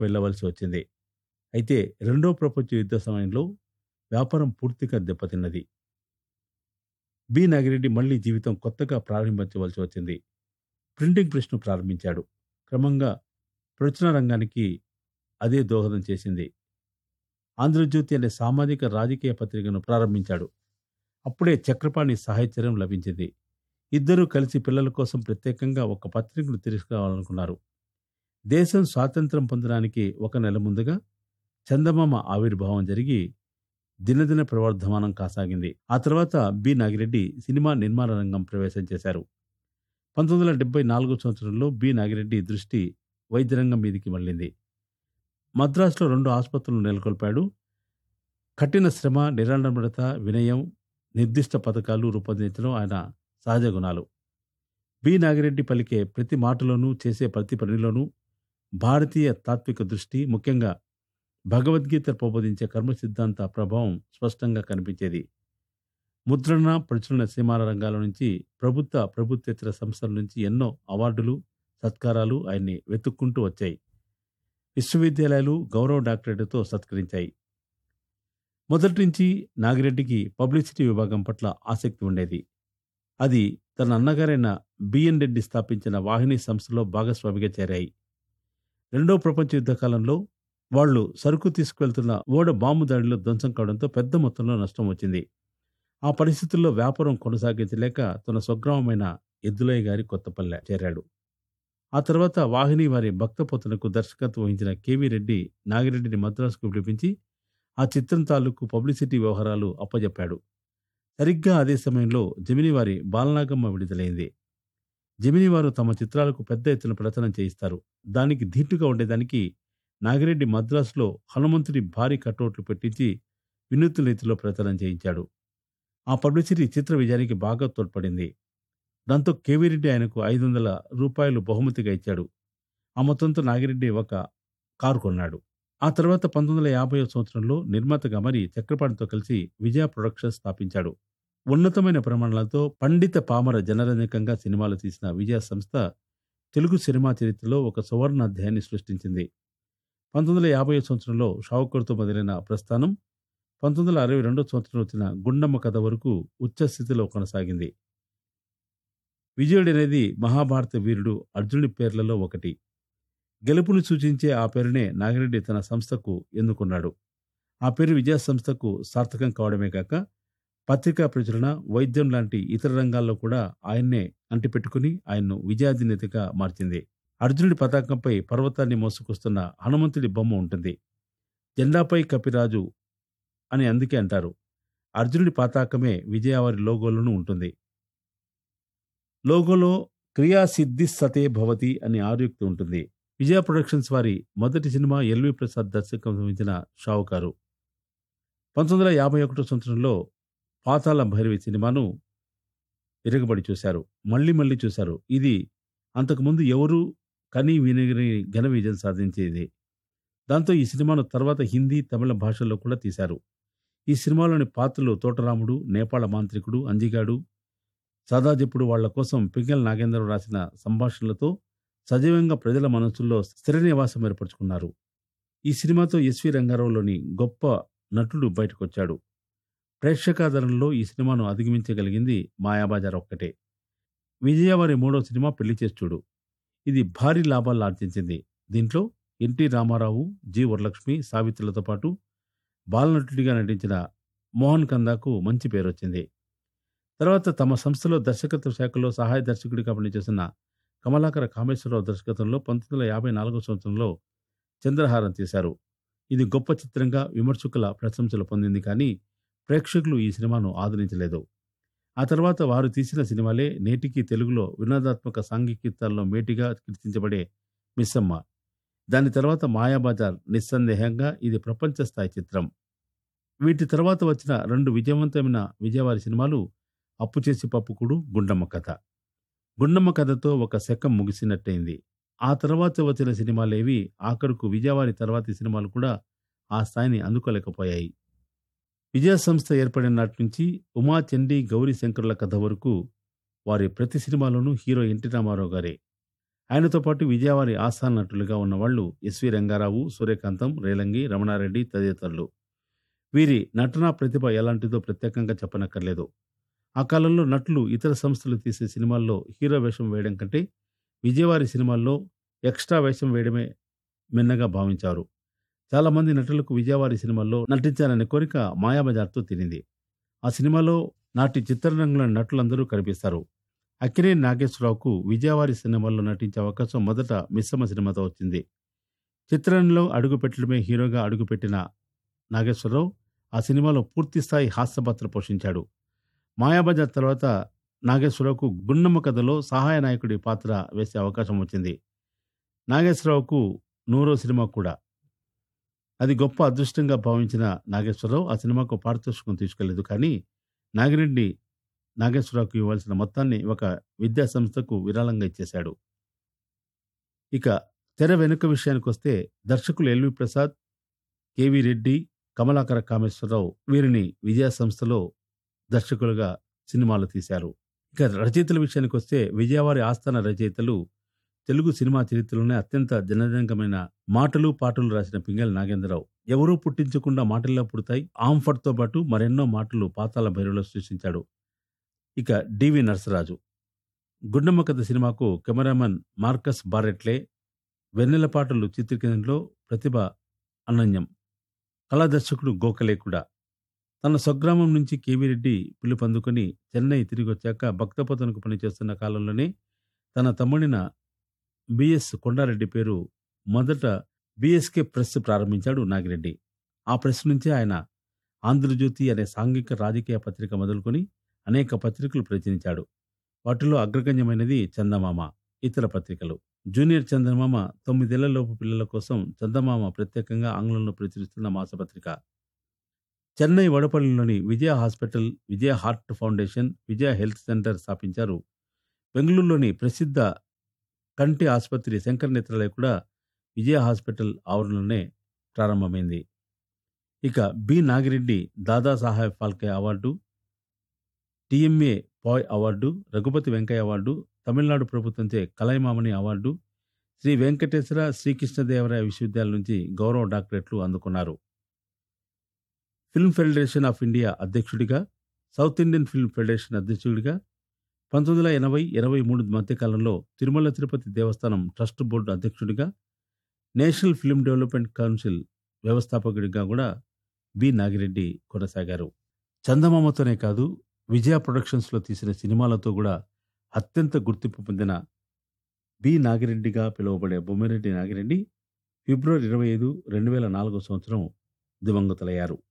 వెళ్ళవలసి వచ్చింది అయితే రెండో ప్రపంచ యుద్ధ సమయంలో వ్యాపారం పూర్తిగా దెబ్బతిన్నది బి నాగిరెడ్డి మళ్లీ జీవితం కొత్తగా ప్రారంభించవలసి వచ్చింది ప్రింటింగ్ ప్రెస్ను ప్రారంభించాడు క్రమంగా ప్రచురణ రంగానికి అదే దోహదం చేసింది ఆంధ్రజ్యోతి అనే సామాజిక రాజకీయ పత్రికను ప్రారంభించాడు అప్పుడే చక్రపాణి సాహిత్యం లభించింది ఇద్దరూ కలిసి పిల్లల కోసం ప్రత్యేకంగా ఒక పత్రికను తీసుకురావాలనుకున్నారు దేశం స్వాతంత్రం పొందడానికి ఒక నెల ముందుగా చందమామ ఆవిర్భావం జరిగి దినదిన ప్రవర్ధమానం కాసాగింది ఆ తర్వాత బి నాగిరెడ్డి సినిమా నిర్మాణ రంగం ప్రవేశం చేశారు పంతొమ్మిది వందల డెబ్బై నాలుగో సంవత్సరంలో బి నాగిరెడ్డి దృష్టి వైద్య రంగం మీదికి మళ్ళింది మద్రాసులో రెండు ఆసుపత్రులు నెలకొల్పాడు కఠిన శ్రమ నిరాడంబరత వినయం నిర్దిష్ట పథకాలు రూపొందించడం ఆయన సహజ గుణాలు బి నాగిరెడ్డి పలికే ప్రతి మాటలోనూ చేసే ప్రతి పనిలోనూ భారతీయ తాత్విక దృష్టి ముఖ్యంగా భగవద్గీత ప్రబోధించే కర్మ సిద్ధాంత ప్రభావం స్పష్టంగా కనిపించేది ముద్రణ ప్రచురణ సినిమాల రంగాల నుంచి ప్రభుత్వ ప్రభుత్వేతర సంస్థల నుంచి ఎన్నో అవార్డులు సత్కారాలు ఆయన్ని వెతుక్కుంటూ వచ్చాయి విశ్వవిద్యాలయాలు గౌరవ డాక్టరేట్తో సత్కరించాయి మొదటి నుంచి నాగిరెడ్డికి పబ్లిసిటీ విభాగం పట్ల ఆసక్తి ఉండేది అది తన అన్నగారైన బిఎన్ రెడ్డి స్థాపించిన వాహిని సంస్థలో భాగస్వామిగా చేరాయి రెండో ప్రపంచ యుద్ధ కాలంలో వాళ్లు సరుకు తీసుకువెళ్తున్న ఓడ బాంబు దాడిలో ధ్వంసం కావడంతో పెద్ద మొత్తంలో నష్టం వచ్చింది ఆ పరిస్థితుల్లో వ్యాపారం కొనసాగించలేక తన స్వగ్రామమైన ఎద్దులయ్య గారి కొత్తపల్లె చేరాడు ఆ తర్వాత వాహిని వారి భక్తపోతనకు దర్శకత్వం వహించిన కేవీ రెడ్డి నాగిరెడ్డిని మద్రాసుకు పిలిపించి ఆ చిత్రం తాలూకు పబ్లిసిటీ వ్యవహారాలు అప్పజెప్పాడు సరిగ్గా అదే సమయంలో జమిని వారి బాలనాగమ్మ విడుదలైంది జమిని వారు తమ చిత్రాలకు పెద్ద ఎత్తున ప్రదర్శన చేయిస్తారు దానికి ధీటుగా ఉండేదానికి నాగిరెడ్డి మద్రాసులో హనుమంతుడి భారీ కటౌట్లు పెట్టించి వినూత్న రీతిలో ప్రచారం చేయించాడు ఆ పబ్లిసిటీ చిత్ర విజయానికి బాగా తోడ్పడింది దాంతో కేవీరెడ్డి ఆయనకు ఐదు వందల రూపాయలు బహుమతిగా ఇచ్చాడు ఆ మొత్తంతో నాగిరెడ్డి ఒక కారు కొన్నాడు ఆ తర్వాత పంతొమ్మిది వందల యాభై సంవత్సరంలో నిర్మాతగా మరి చక్రపాణితో కలిసి విజయ ప్రొడక్షన్స్ స్థాపించాడు ఉన్నతమైన ప్రమాణాలతో పండిత పామర జనరంజకంగా సినిమాలు తీసిన విజయ సంస్థ తెలుగు సినిమా చరిత్రలో ఒక సువర్ణ అధ్యాయాన్ని సృష్టించింది పంతొమ్మిది వందల యాభై సంవత్సరంలో షావుకర్తో మొదలైన ప్రస్థానం పంతొమ్మిది వందల అరవై రెండో సంవత్సరంలో వచ్చిన గుండమ్మ కథ వరకు ఉచ్చస్థితిలో కొనసాగింది విజయుడు అనేది మహాభారత వీరుడు అర్జునుడి పేర్లలో ఒకటి గెలుపును సూచించే ఆ పేరునే నాగిరెడ్డి తన సంస్థకు ఎన్నుకున్నాడు ఆ పేరు విజయ సంస్థకు సార్థకం కావడమే కాక పత్రికా ప్రచురణ వైద్యం లాంటి ఇతర రంగాల్లో కూడా ఆయన్నే అంటిపెట్టుకుని ఆయన్ను విజయాధినేతగా మార్చింది అర్జునుడి పతాకంపై పర్వతాన్ని మోసుకొస్తున్న హనుమంతుడి బొమ్మ ఉంటుంది జెండాపై కపిరాజు అని అందుకే అంటారు అర్జునుడి పతాకమే విజయవారి లోగోలోనూ ఉంటుంది లోగోలో క్రియాసిద్ధి సతే భవతి అని ఆరుక్తి ఉంటుంది విజయ ప్రొడక్షన్స్ వారి మొదటి సినిమా ఎల్వి ప్రసాద్ దర్శకత్వం వహించిన షావుకారు పంతొమ్మిది వందల యాభై ఒకటో సంవత్సరంలో పాతాళ భైరవి సినిమాను విరగబడి చూశారు మళ్ళీ మళ్ళీ చూశారు ఇది అంతకుముందు ఎవరూ కనీ వినగని ఘన విజయం సాధించేది దాంతో ఈ సినిమాను తర్వాత హిందీ తమిళ భాషల్లో కూడా తీశారు ఈ సినిమాలోని పాత్రలు తోటరాముడు నేపాళ మాంత్రికుడు అంజిగాడు సదాజిప్పుడు వాళ్ల కోసం పింగల్ నాగేంద్రరావు రాసిన సంభాషణలతో సజీవంగా ప్రజల మనసుల్లో స్థిర నివాసం ఏర్పరచుకున్నారు ఈ సినిమాతో ఎస్వి రంగారావులోని గొప్ప నటుడు బయటకొచ్చాడు ప్రేక్షకాదరణలో ఈ సినిమాను అధిగమించగలిగింది మాయాబజార్ ఒక్కటే విజయవారి మూడో సినిమా పెళ్లి చేసి చూడు ఇది భారీ లాభాలు ఆర్జించింది దీంట్లో ఎన్టీ రామారావు జి వరలక్ష్మి సావిత్రులతో పాటు బాలనటుడిగా నటించిన మోహన్ కందాకు మంచి పేరు వచ్చింది తర్వాత తమ సంస్థలో దర్శకత్వ శాఖలో సహాయ దర్శకుడిగా పనిచేసిన కమలాకర కామేశ్వరరావు దర్శకత్వంలో పంతొమ్మిది వందల యాభై నాలుగో సంవత్సరంలో చంద్రహారం తీశారు ఇది గొప్ప చిత్రంగా విమర్శకుల ప్రశంసలు పొందింది కానీ ప్రేక్షకులు ఈ సినిమాను ఆదరించలేదు ఆ తర్వాత వారు తీసిన సినిమాలే నేటికి తెలుగులో వినోదాత్మక సాంఘికీతాల్లో మేటిగా కీర్తించబడే మిస్సమ్మ దాని తర్వాత మాయాబజార్ నిస్సందేహంగా ఇది ప్రపంచ స్థాయి చిత్రం వీటి తర్వాత వచ్చిన రెండు విజయవంతమైన విజయవారి సినిమాలు అప్పు చేసి పప్పుకుడు గుండమ్మ కథ గుండమ్మ కథతో ఒక శకం ముగిసినట్టయింది ఆ తర్వాత వచ్చిన సినిమాలేవి ఆఖరుకు విజయవారి తర్వాతి సినిమాలు కూడా ఆ స్థాయిని అందుకోలేకపోయాయి విజయ సంస్థ ఏర్పడిన నాటి నుంచి ఉమా చండీ గౌరీ శంకరుల కథ వరకు వారి ప్రతి సినిమాలోనూ హీరో ఎన్టీ రామారావు గారే ఆయనతో పాటు విజయవారి ఆస్థాన నటులుగా ఉన్నవాళ్లు ఎస్వి రంగారావు సూర్యకాంతం రేలంగి రమణారెడ్డి తదితరులు వీరి నటనా ప్రతిభ ఎలాంటిదో ప్రత్యేకంగా చెప్పనక్కర్లేదు ఆ కాలంలో నటులు ఇతర సంస్థలు తీసే సినిమాల్లో హీరో వేషం వేయడం కంటే విజయవారి సినిమాల్లో ఎక్స్ట్రా వేషం వేయడమే మిన్నగా భావించారు చాలామంది నటులకు విజయవారి సినిమాల్లో నటించాలనే కోరిక మాయాబజార్తో తినింది ఆ సినిమాలో నాటి చిత్రరంగంలో నటులందరూ కనిపిస్తారు అక్కినేని నాగేశ్వరరావుకు విజయవారి సినిమాల్లో నటించే అవకాశం మొదట మిశ్రమ సినిమాతో వచ్చింది చిత్రంలో అడుగుపెట్టడమే హీరోగా అడుగుపెట్టిన నాగేశ్వరరావు ఆ సినిమాలో పూర్తిస్థాయి హాస్యపాత్ర పోషించాడు మాయాబజార్ తర్వాత నాగేశ్వరరావుకు గుండమ్మ కథలో సహాయ నాయకుడి పాత్ర వేసే అవకాశం వచ్చింది నాగేశ్వరరావుకు నూరో సినిమా కూడా అది గొప్ప అదృష్టంగా భావించిన నాగేశ్వరరావు ఆ సినిమాకు పారితోషికం తీసుకెళ్లేదు కానీ నాగిరెడ్డి నాగేశ్వరరావుకు ఇవ్వాల్సిన మొత్తాన్ని ఒక విద్యా సంస్థకు విరాళంగా ఇచ్చేశాడు ఇక తెర వెనుక విషయానికి వస్తే దర్శకులు ఎల్వి ప్రసాద్ కెవి రెడ్డి కమలాకర కామేశ్వరరావు వీరిని విజయ సంస్థలో దర్శకులుగా సినిమాలు తీశారు ఇక రచయితల విషయానికి వస్తే విజయవారి ఆస్థాన రచయితలు తెలుగు సినిమా చరిత్రలోనే అత్యంత జనరంగమైన మాటలు పాటలు రాసిన పింగళి నాగేంద్రరావు ఎవరూ పుట్టించకుండా మాటల్లో పుడతాయి ఆంఫర్తో పాటు మరెన్నో మాటలు పాతాల భైరవలో సృష్టించాడు ఇక డివి నరసరాజు గుండమ్మ కథ సినిమాకు కెమెరామన్ మార్కస్ బారెట్లే వెన్నెల పాటలు చిత్రీకరణలో ప్రతిభ అనన్యం కళాదర్శకుడు గోఖలే కూడా తన స్వగ్రామం నుంచి కేవీ రెడ్డి పిలుపందుకొని చెన్నై తిరిగి వచ్చాక భక్తపోతనకు పనిచేస్తున్న కాలంలోనే తన తమ్ముడిన బిఎస్ కొండారెడ్డి పేరు మొదట బిఎస్కే ప్రెస్ ప్రారంభించాడు నాగిరెడ్డి ఆ ప్రెస్ నుంచే ఆయన ఆంధ్రజ్యోతి అనే సాంఘిక రాజకీయ పత్రిక మొదలుకొని అనేక పత్రికలు ప్రచురించాడు వాటిలో అగ్రగణ్యమైనది చందమామ ఇతర పత్రికలు జూనియర్ చందమామ తొమ్మిదేళ్లలోపు పిల్లల కోసం చందమామ ప్రత్యేకంగా ఆంగ్లంలో ప్రచురిస్తున్న మాసపత్రిక చెన్నై వడపల్లిలోని Vijaya hospital Vijaya heart foundation Vijaya health centre స్థాపించారు బెంగళూరులోని ప్రసిద్ధ కంటి ఆసుపత్రి శంకర్ నేత్రాలయ కూడా విజయ హాస్పిటల్ ఆవరణలోనే ప్రారంభమైంది ఇక B Nagireddy Dada Saheb Phalke award TMA Pai award Raghupathi Venkaiah award Tamil Nadu ప్రభుత్వంచే కలైమామణి అవార్డు శ్రీ వెంకటేశ్వర శ్రీకృష్ణదేవరాయ విశ్వవిద్యాలయం నుంచి గౌరవ డాక్టరేట్లు అందుకున్నారు ఫిల్మ్ ఫెడరేషన్ ఆఫ్ ఇండియా అధ్యక్షుడిగా సౌత్ ఇండియన్ ఫిల్మ్ ఫెడరేషన్ అధ్యక్షుడిగా పంతొమ్మిది వందల ఎనభై ఇరవై మూడు మధ్యకాలంలో తిరుమల తిరుపతి దేవస్థానం ట్రస్ట్ బోర్డు అధ్యక్షుడిగా నేషనల్ ఫిల్మ్ డెవలప్మెంట్ కౌన్సిల్ వ్యవస్థాపకుడిగా కూడా బి నాగిరెడ్డి కొనసాగారు చందమామతోనే కాదు విజయ ప్రొడక్షన్స్లో తీసిన సినిమాలతో కూడా అత్యంత గుర్తింపు పొందిన బి నాగిరెడ్డిగా పిలువబడే బొమ్మిరెడ్డి నాగిరెడ్డి ఫిబ్రవరి ఇరవై ఐదు రెండు వేల నాలుగో సంవత్సరం దివంగతులయ్యారు